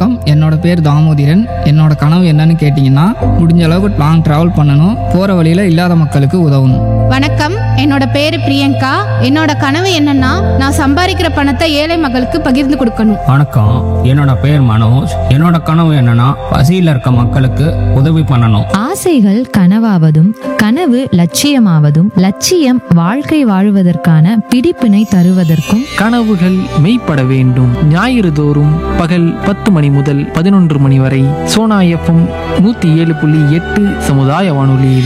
வணக்கம் என்னோட பேர் தாமோதிரன் என்னோட கனவு என்னன்னு கேட்டிங்கன்னா முடிஞ்ச அளவுக்கு லாங் ட்ராவல் பண்ணணும் போகிற வழியில் இல்லாத மக்களுக்கு உதவணும் வணக்கம் என்னோட பேரு பிரியங்கா என்னோட கனவு என்னன்னா நான் சம்பாதிக்கிற பணத்தை ஏழை மக்களுக்கு பகிர்ந்து கொடுக்கணும் வணக்கம் என்னோட பேர் மனோஜ் என்னோட கனவு என்னன்னா பசியில் இருக்க மக்களுக்கு உதவி பண்ணணும் ஆசைகள் கனவாவதும் கனவு லட்சியமாவதும் லட்சியம் வாழ்க்கை வாழுவதற்கான பிடிப்பினை தருவதற்கும் கனவுகள் மெய்ப்பட வேண்டும் ஞாயிறு தோறும் பகல் பத்து மணி முதல் பதினொன்று மணி வரை சோனா எஃப்எம் நூத்தி ஏழு புள்ளி எட்டு சமுதாய வானொலியில்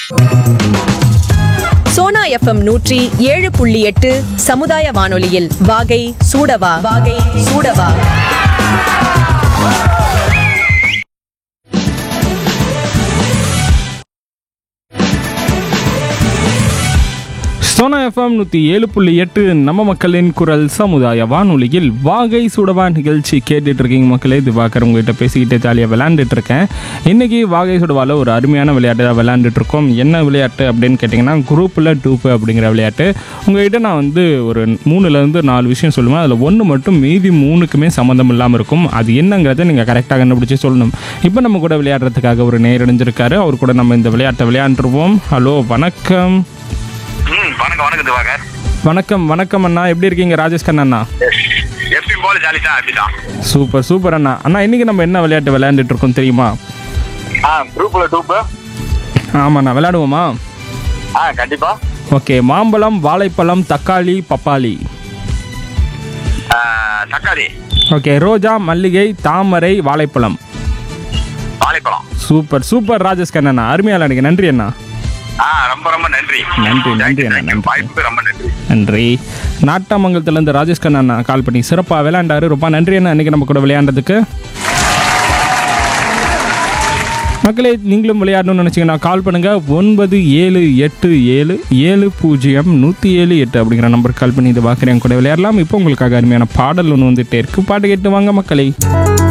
சோனா எஃப்எம் நூற்றி ஏழு புள்ளி எட்டு சமுதாய வானொலியில் வாகை சூடவா வாகை சூடவா சோனா எஃப்எம் நூற்றி ஏழு புள்ளி எட்டு நம்ம மக்களின் குரல் சமுதாய வானொலியில் வாகை சுடவா நிகழ்ச்சி கேட்டுட்டு இருக்கீங்க மக்களே இது பார்க்குற உங்ககிட்ட பேசிக்கிட்டே ஜாலியாக விளையாண்டுட்டு இருக்கேன் இன்னைக்கு வாகை சுடவாவில் ஒரு அருமையான விளையாட்டு தான் விளையாண்டுட்டு இருக்கோம் என்ன விளையாட்டு அப்படின்னு கேட்டிங்கன்னா குரூப்பில் டூப்பு அப்படிங்கிற விளையாட்டு உங்ககிட்ட நான் வந்து ஒரு மூணுலேருந்து நாலு விஷயம் சொல்லுவேன் அதில் ஒன்று மட்டும் மீதி மூணுக்குமே சம்மந்தம் இல்லாமல் இருக்கும் அது என்னங்கிறத நீங்கள் கரெக்டாக கண்டுபிடிச்சி சொல்லணும் இப்போ நம்ம கூட விளையாடுறதுக்காக ஒரு நேரடைஞ்சிருக்காரு அவர் கூட நம்ம இந்த விளையாட்டை விளையாண்டுருவோம் ஹலோ வணக்கம் ம் வணக்கம் வணக்கம் திவாகர் வணக்கம் வணக்கம் அண்ணா எப்படி இருக்கீங்க ராஜேஷ் கண்ணா அண்ணா எப்பயும் போல ஜாலி தான் அப்படிதான் சூப்பர் சூப்பர் அண்ணா அண்ணா இன்னைக்கு நம்ம என்ன விளையாட்டு விளையாண்டுட்டு இருக்கோம் தெரியுமா ஆ குரூப்ல டூப்பு ஆமாண்ணா விளையாடுவோமா ஆ கண்டிப்பா ஓகே மாம்பழம் வாழைப்பழம் தக்காளி பப்பாளி ஆ, தக்காளி ஓகே ரோஜா மல்லிகை தாமரை வாழைப்பழம் வாழைப்பழம் சூப்பர் சூப்பர் ராஜேஷ் கண்ணா அருமையா விளையாடுங்க நன்றி அண்ணா ஆ ரொம்ப ரொம்ப நன்றி நன்றி, நன்றி Thank you, Anna, thank you. நன்றி. வாய்ப்புக்கு ரொம்ப நன்றி நன்றி நாட்டாமங்கலத்துலேருந்து ராஜேஷ் கண்ணா அண்ணா கால் பண்ணி சிறப்பாக விளையாண்டாரு ரொம்ப நன்றி அண்ணா இன்னைக்கு நம்ம கூட விளையாண்டதுக்கு மக்களே நீங்களும் விளையாடணும்னு நினச்சிங்கன்னா கால் பண்ணுங்கள் ஒன்பது ஏழு எட்டு ஏழு ஏழு பூஜ்ஜியம் நூற்றி ஏழு எட்டு அப்படிங்கிற நம்பருக்கு கால் பண்ணி இது பார்க்குறேன் கூட விளையாடலாம் இப்போ உங்களுக்காக அருமையான பாடல் ஒன்று வந்துட்டே இருக்கு பாட்டு கேட்டு வாங்க மக்களே